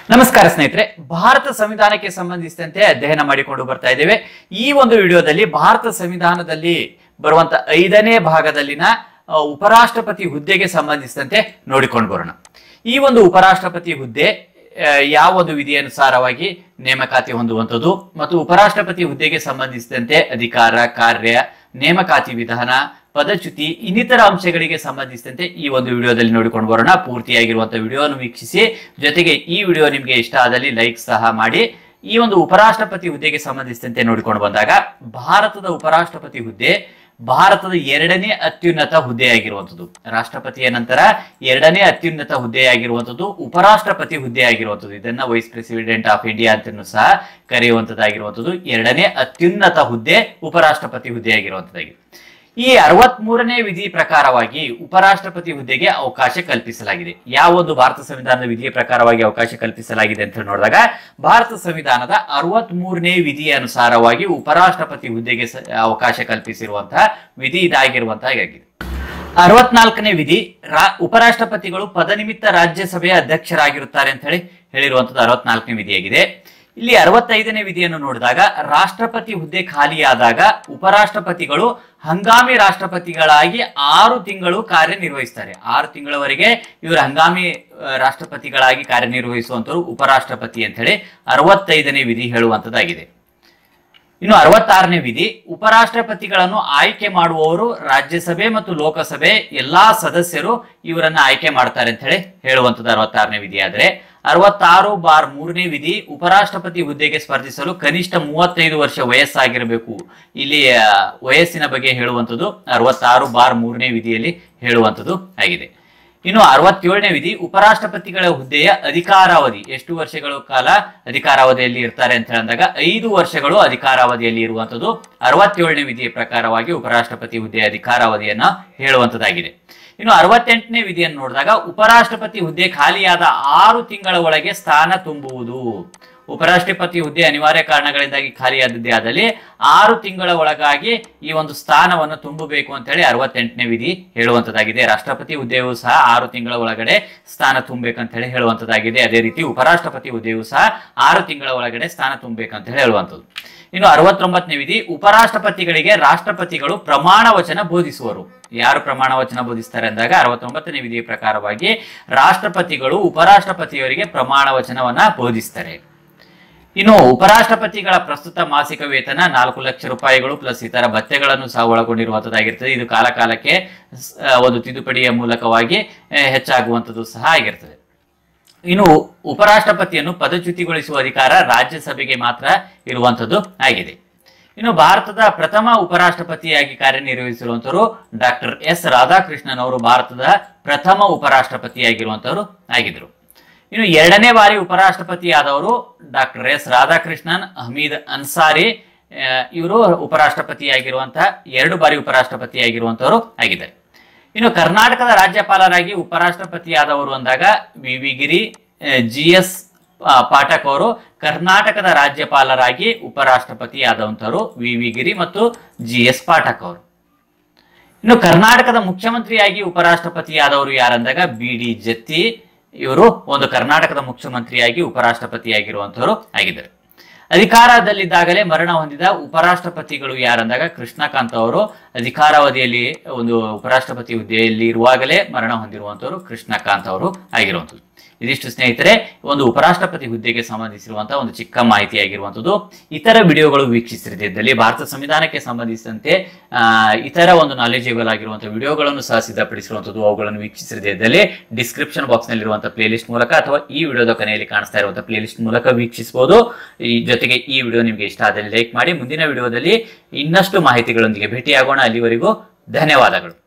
ನಮಸ್ಕಾರ ಸ್ನೇಹಿತರೆ ಭಾರತ ಸಂವಿಧಾನಕ್ಕೆ ಸಂಬಂಧಿಸಿದಂತೆ ಅಧ್ಯಯನ ಮಾಡಿಕೊಂಡು ಬರ್ತಾ ಇದ್ದೇವೆ ಈ ಒಂದು ವಿಡಿಯೋದಲ್ಲಿ ಭಾರತ ಸಂವಿಧಾನದಲ್ಲಿ ಬರುವಂತ ಐದನೇ ಭಾಗದಲ್ಲಿನ ಆ, ಉಪರಾಷ್ಟ್ರಪತಿ ಹುದ್ದೆಗೆ ಸಂಬಂಧಿಸಿದಂತೆ ನೋಡಿಕೊಂಡು ಬರೋಣ ಈ ಒಂದು ಉಪರಾಷ್ಟ್ರಪತಿ ಹುದ್ದೆ ಆ, ಯಾವ ಒಂದು ವಿಧಿಯನುಸಾರವಾಗಿ ನೇಮಕಾತಿ ಹೊಂದುವಂಥದ್ದು ಮತ್ತು ಉಪರಾಷ್ಟ್ರಪತಿ ಹುದ್ದೆಗೆ ಸಂಬಂಧಿಸಿದಂತೆ ಅಧಿಕಾರ ಕಾರ್ಯ ನೇಮಕಾತಿ ವಿಧಾನ ಪದಚ್ಯುತಿ ಇನ್ನಿತರ ಅಂಶಗಳಿಗೆ ಸಂಬಂಧಿಸಿದಂತೆ ಈ ಒಂದು ವಿಡಿಯೋದಲ್ಲಿ ನೋಡಿಕೊಂಡು ಬರೋಣ ಪೂರ್ತಿಯಾಗಿರುವಂತಹ ವಿಡಿಯೋವನ್ನು ವೀಕ್ಷಿಸಿ ಜೊತೆಗೆ ಈ ವಿಡಿಯೋ ನಿಮಗೆ ಇಷ್ಟ ಆದಲ್ಲಿ ಲೈಕ್ ಸಹ ಮಾಡಿ ಈ ಒಂದು ಉಪರಾಷ್ಟ್ರಪತಿ ಹುದ್ದೆಗೆ ಸಂಬಂಧಿಸಿದಂತೆ ನೋಡಿಕೊಂಡು ಬಂದಾಗ ಭಾರತದ ಉಪರಾಷ್ಟ್ರಪತಿ ಹುದ್ದೆ ಭಾರತದ ಎರಡನೇ ಅತ್ಯುನ್ನತ ಹುದ್ದೆಯಾಗಿರುವಂಥದ್ದು ರಾಷ್ಟ್ರಪತಿಯ ನಂತರ ಎರಡನೇ ಅತ್ಯುನ್ನತ ಹುದ್ದೆಯಾಗಿರುವಂಥದ್ದು ಉಪರಾಷ್ಟ್ರಪತಿ ಹುದ್ದೆಯಾಗಿರುವಂಥದ್ದು ಇದನ್ನ ವೈಸ್ ಪ್ರೆಸಿಡೆಂಟ್ ಆಫ್ ಇಂಡಿಯಾ ಅಂತಲೂ ಸಹ ಕರೆಯುವಂಥದ್ದಾಗಿರುವಂಥದ್ದು ಎರಡನೇ ಅತ್ಯುನ್ನತ ಹುದ್ದೆ ಉಪರಾಷ್ಟ್ರಪತಿ ಹುದ್ದೆಯಾಗಿರುವಂಥದ್ದಾಗಿದೆ ಈ ಅರವತ್ ಮೂರನೇ ವಿಧಿ ಪ್ರಕಾರವಾಗಿ ಉಪರಾಷ್ಟ್ರಪತಿ ಹುದ್ದೆಗೆ ಅವಕಾಶ ಕಲ್ಪಿಸಲಾಗಿದೆ ಯಾವ ಒಂದು ಭಾರತ ಸಂವಿಧಾನದ ವಿಧಿಯ ಪ್ರಕಾರವಾಗಿ ಅವಕಾಶ ಕಲ್ಪಿಸಲಾಗಿದೆ ಅಂತ ನೋಡಿದಾಗ ಭಾರತ ಸಂವಿಧಾನದ ಅರವತ್ ಮೂರನೇ ವಿಧಿಯ ಅನುಸಾರವಾಗಿ ಉಪರಾಷ್ಟ್ರಪತಿ ಹುದ್ದೆಗೆ ಸ- ಅವಕಾಶ ಕಲ್ಪಿಸಿರುವಂತಹ ವಿಧಿ ಇದಾಗಿರುವಂತಹ ಆಗಿದೆ ಅರವತ್ನಾಲ್ಕನೇ ವಿಧಿ ರಾ- ಉಪರಾಷ್ಟ್ರಪತಿಗಳು ಪದನಿಮಿತ್ತ ರಾಜ್ಯಸಭೆಯ ಅಧ್ಯಕ್ಷರಾಗಿರುತ್ತಾರೆ ಅಂತ ಹೇಳಿ ಹೇಳಿರುವಂತದ್ದು ಅರವತ್ನಾಲ್ಕನೇ ವಿಧಿಯಾಗಿದೆ ಇಲ್ಲಿ ಅರವತ್ತೈದನೇ ವಿಧಿಯನ್ನು ನೋಡಿದಾಗ ರಾಷ್ಟ್ರಪತಿ ಹುದ್ದೆ ಖಾಲಿಯಾದಾಗ ಉಪರಾಷ್ಟ್ರಪತಿಗಳು ಹಂಗಾಮಿ ರಾಷ್ಟ್ರಪತಿಗಳಾಗಿ ಆರು ತಿಂಗಳು ಕಾರ್ಯನಿರ್ವಹಿಸ್ತಾರೆ ಆರು ತಿಂಗಳವರೆಗೆ ಇವರು ಹಂಗಾಮಿ ಆ, ರಾಷ್ಟ್ರಪತಿಗಳಾಗಿ ಕಾರ್ಯನಿರ್ವಹಿಸುವಂತವರು ಉಪರಾಷ್ಟ್ರಪತಿ ಅಂತ ಹೇಳಿ ಅರವತ್ತೈದನೇ ವಿಧಿ ಹೇಳುವಂತದ್ದಾಗಿದೆ ಇನ್ನು ಅರವತ್ತಾರನೇ ವಿಧಿ ಉಪರಾಷ್ಟ್ರಪತಿಗಳನ್ನು ಆಯ್ಕೆ ಮಾಡುವವರು ರಾಜ್ಯಸಭೆ ಮತ್ತು ಲೋಕಸಭೆ ಎಲ್ಲಾ ಸದಸ್ಯರು ಇವರನ್ನ ಆಯ್ಕೆ ಮಾಡ್ತಾರೆ ಅಂತ ಹೇಳಿ ಹೇಳುವಂತದ್ದು ಅರವತ್ತಾರನೇ ವಿಧಿ ಆದ್ರೆ ಅರವತ್ತಾರು ಬಾರ್ ಮೂರನೇ ವಿಧಿ ಉಪರಾಷ್ಟ್ರಪತಿ ಹುದ್ದೆಗೆ ಸ್ಪರ್ಧಿಸಲು ಕನಿಷ್ಠ ಮೂವತ್ತೈದು ವರ್ಷ ವಯಸ್ಸಾಗಿರಬೇಕು ಇಲ್ಲಿ ಆ, ವಯಸ್ಸಿನ ಬಗ್ಗೆ ಹೇಳುವಂಥದ್ದು ಅರವತ್ತಾರು ಬಾರ್ ಮೂರನೇ ವಿಧಿಯಲ್ಲಿ ಹೇಳುವಂಥದ್ದು ಆಗಿದೆ ಇನ್ನು ಅರವತ್ತೇಳನೇ ವಿಧಿ ಉಪರಾಷ್ಟ್ರಪತಿಗಳ ಹುದ್ದೆಯ ಅಧಿಕಾರಾವಧಿ ಎಷ್ಟು ವರ್ಷಗಳ ಕಾಲ ಅಧಿಕಾರಾವಧಿಯಲ್ಲಿ ಇರ್ತಾರೆ ಅಂತ ಹೇಳಿದಾಗ ಐದು ವರ್ಷಗಳು ಅಧಿಕಾರಾವಧಿಯಲ್ಲಿ ಇರುವಂತದ್ದು ಅರವತ್ತೇಳನೇ ವಿಧಿಯ ಪ್ರಕಾರವಾಗಿ ಉಪರಾಷ್ಟ್ರಪತಿ ಹುದ್ದೆಯ ಅಧಿಕಾರಾವಧಿಯನ್ನ ಹೇಳುವಂತದ್ದಾಗಿದೆ ಇನ್ನು ಅರವತ್ತೆಂಟನೇ ವಿಧಿಯನ್ನು ನೋಡಿದಾಗ ಉಪರಾಷ್ಟ್ರಪತಿ ಹುದ್ದೆ ಖಾಲಿಯಾದ ಆರು ತಿಂಗಳ ಒಳಗೆ ಸ್ಥಾನ ತುಂಬುವುದು ಉಪರಾಷ್ಟ್ರಪತಿ ಹುದ್ದೆ ಅನಿವಾರ್ಯ ಕಾರಣಗಳಿಂದಾಗಿ ಖಾಲಿಯಾದದ್ದೇ ಆದಲ್ಲಿ ಆರು ತಿಂಗಳ ಒಳಗಾಗಿ ಈ ಒಂದು ಸ್ಥಾನವನ್ನು ತುಂಬಬೇಕು ಅಂತ ಹೇಳಿ ಅರವತ್ತೆಂಟನೇ ವಿಧಿ ಹೇಳುವಂತದ್ದಾಗಿದೆ ರಾಷ್ಟ್ರಪತಿ ಹುದ್ದೆಯೂ ಸಹ ಆರು ತಿಂಗಳ ಒಳಗಡೆ ಸ್ಥಾನ ತುಂಬಬೇಕಂತ ಹೇಳಿ ಹೇಳುವಂತದ್ದಾಗಿದೆ ಅದೇ ರೀತಿ ಉಪರಾಷ್ಟ್ರಪತಿ ಹುದ್ದೆಯೂ ಸಹ ಆರು ತಿಂಗಳ ಒಳಗಡೆ ಸ್ಥಾನ ತುಂಬಬೇಕಂತ ಹೇಳಿ ಹೇಳುವಂಥದ್ದು ಇನ್ನು ಅರವತ್ತೊಂಬತ್ತನೇ ವಿಧಿ ಉಪರಾಷ್ಟ್ರಪತಿಗಳಿಗೆ ರಾಷ್ಟ್ರಪತಿಗಳು ಪ್ರಮಾಣ ವಚನ ಬೋಧಿಸುವರು ಯಾರು ಪ್ರಮಾಣ ವಚನ ಬೋಧಿಸ್ತಾರೆ ಅಂದಾಗ ಅರವತ್ತೊಂಬತ್ತನೇ ವಿಧಿಯ ಪ್ರಕಾರವಾಗಿ ರಾಷ್ಟ್ರಪತಿಗಳು ಉಪರಾಷ್ಟ್ರಪತಿಯವರಿಗೆ ಪ್ರಮಾಣ ವಚನವನ್ನ ಬೋಧಿಸ್ತಾರೆ ಇನ್ನು ಉಪರಾಷ್ಟ್ರಪತಿಗಳ ಪ್ರಸ್ತುತ ಮಾಸಿಕ ವೇತನ ನಾಲ್ಕು ಲಕ್ಷ ರೂಪಾಯಿಗಳು ಪ್ಲಸ್ ಇತರ ಭತ್ಯೆಗಳನ್ನು ಸಹ ಒಳಗೊಂಡಿರುವಂತದ್ದಾಗಿರ್ತದೆ ಇದು ಕಾಲ ಕಾಲಕ್ಕೆ ಸ್- ಆ, ಒಂದು ತಿದ್ದುಪಡಿಯ ಮೂಲಕವಾಗಿ ಆ, ಹೆಚ್ಚಾಗುವಂಥದ್ದು ಸಹ ಆಗಿರ್ತದೆ ಇನ್ನು ಉಪರಾಷ್ಟ್ರಪತಿಯನ್ನು ಪದಚ್ಯುತಿಗೊಳಿಸುವ ಅಧಿಕಾರ ರಾಜ್ಯಸಭೆಗೆ ಮಾತ್ರ ಇರುವಂತದ್ದು ಆಗಿದೆ ಇನ್ನು ಭಾರತದ ಪ್ರಥಮ ಉಪರಾಷ್ಟ್ರಪತಿಯಾಗಿ ಕಾರ್ಯನಿರ್ವಹಿಸಿರುವಂತವರು ಡಾಕ್ಟರ್ ಎಸ್ ರಾಧಾಕೃಷ್ಣನ್ ಅವರು ಭಾರತದ ಪ್ರಥಮ ಉಪರಾಷ್ಟ್ರಪತಿಯಾಗಿರುವಂತವರು ಆಗಿದ್ರು ಇನ್ನು ಎರಡನೇ ಬಾರಿ ಉಪರಾಷ್ಟ್ರಪತಿ ಆದವರು ಡಾಕ್ಟರ್ ಎಸ್ ರಾಧಾಕೃಷ್ಣನ್ ಹಮೀದ್ ಅನ್ಸಾರಿ ಆ, ಇವರು ಉಪರಾಷ್ಟ್ರಪತಿಯಾಗಿರುವಂತಹ ಎರಡು ಬಾರಿ ಉಪರಾಷ್ಟ್ರಪತಿಯಾಗಿರುವಂತವರು ಆಗಿದ್ದಾರೆ ಇನ್ನು ಕರ್ನಾಟಕದ ರಾಜ್ಯಪಾಲರಾಗಿ ಉಪರಾಷ್ಟ್ರಪತಿಯಾದವರು ಅಂದಾಗ V V Giri G S Pathak ಅವರು ಕರ್ನಾಟಕದ ರಾಜ್ಯಪಾಲರಾಗಿ ಉಪರಾಷ್ಟ್ರಪತಿ ಆದಂತವರು ವಿ ವಿ ಗಿರಿ ಮತ್ತು ಜಿ ಎಸ್ ಪಾಠಕ್ ಅವರು ಇನ್ನು ಕರ್ನಾಟಕದ ಮುಖ್ಯಮಂತ್ರಿಯಾಗಿ ಉಪರಾಷ್ಟ್ರಪತಿಯಾದವರು ಯಾರಂದಾಗ ಬಿ ಡಿ ಜತ್ತಿ ಇವರು ಒಂದು ಕರ್ನಾಟಕದ ಮುಖ್ಯಮಂತ್ರಿಯಾಗಿ ಉಪರಾಷ್ಟ್ರಪತಿಯಾಗಿರುವಂತವರು ಆಗಿದ್ದಾರೆ ಅಧಿಕಾರದಲ್ಲಿದ್ದಾಗಲೇ ಮರಣ ಹೊಂದಿದ ಉಪರಾಷ್ಟ್ರಪತಿಗಳು ಯಾರಂದಾಗ ಕೃಷ್ಣಕಾಂತ್ ಅವರು ಅಧಿಕಾರಾವಧಿಯಲ್ಲಿ ಒಂದು ಉಪರಾಷ್ಟ್ರಪತಿ ಹುದ್ದೆಯಲ್ಲಿ ಇರುವಾಗಲೇ ಮರಣ ಹೊಂದಿರುವಂತವರು ಕೃಷ್ಣಕಾಂತ್ ಅವರು ಆಗಿರುವಂಥದ್ದು ಇದಿಷ್ಟು ಸ್ನೇಹಿತರೆ ಒಂದು ಉಪರಾಷ್ಟ್ರಪತಿ ಹುದ್ದೆಗೆ ಸಂಬಂಧಿಸಿರುವಂತಹ ಒಂದು ಚಿಕ್ಕ ಮಾಹಿತಿಯಾಗಿರುವಂಥದ್ದು ಇತರ ವಿಡಿಯೋಗಳು ವೀಕ್ಷಿಸಿರದಿದ್ದಲ್ಲಿ ಭಾರತ ಸಂವಿಧಾನಕ್ಕೆ ಸಂಬಂಧಿಸಿದಂತೆ ಆ, ಇತರ ಒಂದು ನಾಲೆಜೇಬಲ್ ಆಗಿರುವಂತಹ ವಿಡಿಯೋಗಳನ್ನು ಸಹ ಸಿದ್ಧಪಡಿಸಿರುವಂಥದ್ದು ಅವುಗಳನ್ನು ವೀಕ್ಷಿಸಿರದಿದ್ದಲ್ಲಿ ಡಿಸ್ಕ್ರಿಪ್ಷನ್ ಬಾಕ್ಸ್ ನಲ್ಲಿರುವಂತಹ ಪ್ಲೇಲಿಸ್ಟ್ ಮೂಲಕ ಅಥವಾ ಈ ವಿಡಿಯೋದ ಕೊನೆಯಲ್ಲಿ ಕಾಣಿಸ್ತಾ ಇರುವಂತಹ ಪ್ಲೇಲಿಸ್ಟ್ ಮೂಲಕ ವೀಕ್ಷಿಸಬಹುದು ಈ ಜೊತೆಗೆ ಈ ವಿಡಿಯೋ ನಿಮಗೆ ಇಷ್ಟ ಆದಲ್ಲಿ ಲೈಕ್ ಮಾಡಿ ಮುಂದಿನ ವಿಡಿಯೋದಲ್ಲಿ ಇನ್ನಷ್ಟು ಮಾಹಿತಿಗಳೊಂದಿಗೆ ಭೇಟಿಯಾಗೋಣ ಅಲ್ಲಿವರೆಗೂ ಧನ್ಯವಾದಗಳು